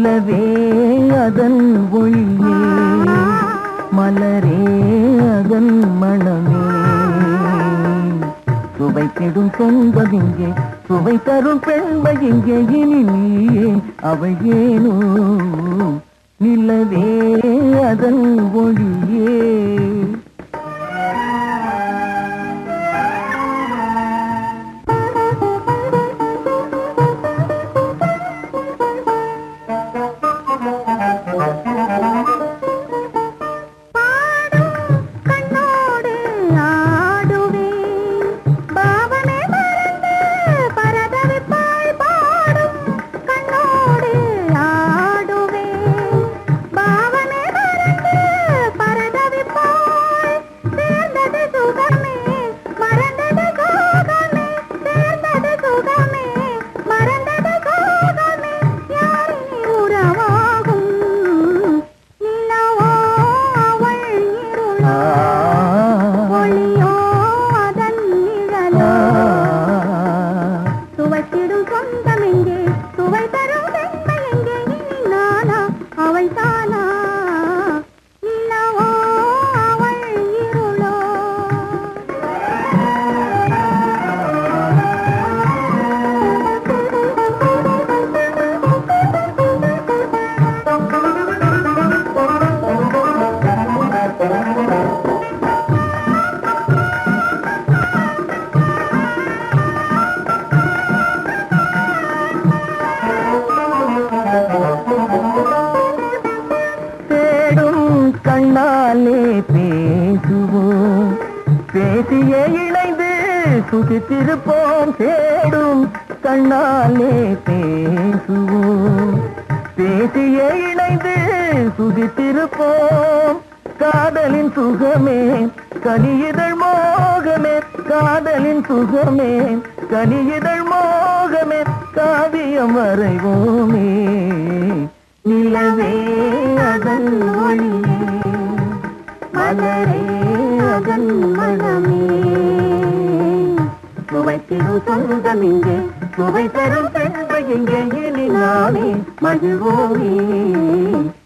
நிலவே அதன் ஒளியே மலரே அதன் மணமே சுவைத்திடும் சொந்தம் இங்கே சுவை தரும் பெண்மை இங்கே இனி நீயே அவை ஏனோ நிலவே அதன் ஒளியே கண்ணோடு ஆடுவே பாவமே மறந்து பரதவிப்பாய் பாடும் கண்ணோடு ஆடுவே பாவமே மறந்து பரதவிப்பாய் சேர்ந்தது சுகமே மறந்தது சோகமே சேர்ந்தது சுகமே மறந்தது சோகமே யாரினி உறவாகும் நிலவோ அவள் இருளோ ஒளியோ அதன் நிழலோ சுவைத்திடும் சொந்தம் எங்கே சுவை தரும் வெண்மை எங்கே இனி நானா அவள் தானா நிலவோ அவள் இருளோ தேடும் கண்ணாலே பேசுவோம் பேசியே இணைந்து சுகித்திருப்போம் தேடும் கண்ணாலே பேசுவோம் பேசியே இணைந்து சுகித்திருப்போம் காதலின் சுகமே கனியிதழ் மோகமே காதலின் சுகமே கனியிதழ் மோகமே காவியம் வரைவோமே நிலவே அதன் ஒளியே மலரே அதன் மனமே சுவைத்திரு சொந்தம் இங்கே சுவை தரும் பெண்மை இங்கே இனி நாமே மகிழ்வோமே